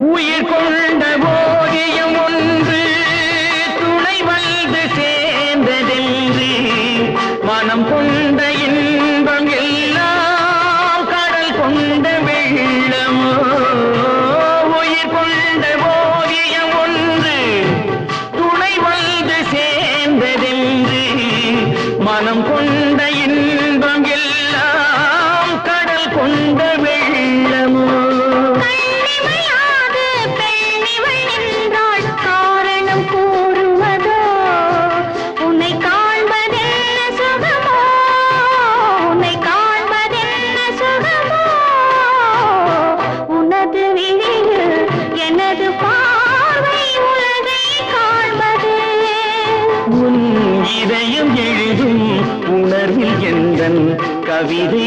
உயிர் கொண்ட ஓவியம் ஒன்று துணை வந்து சேர்ந்ததென்று மனம் கொண்ட இன்பம் எல்லாம் கடல் கொண்ட வெள்ளமோ உயிர் கொண்ட ஓவியம் ஒன்று துணை வந்து சேர்ந்ததென்று மனம் கொண்ட இன்பம் எல்லாம் கடல் கொண்ட வெள்ளமோ கண்ணிமையாது பெண்ணிவள் என்றாள் காரணம் கூறுவதோ உன்னை காண்பதென்ன சுகமோ உன்னை காண்பதென்ன சுகமோ உனது விழியில் எனது பார்வை உலகை காண்பது உன் இதயம் எழுதும் உணர்வில் எந்தன் கவிதை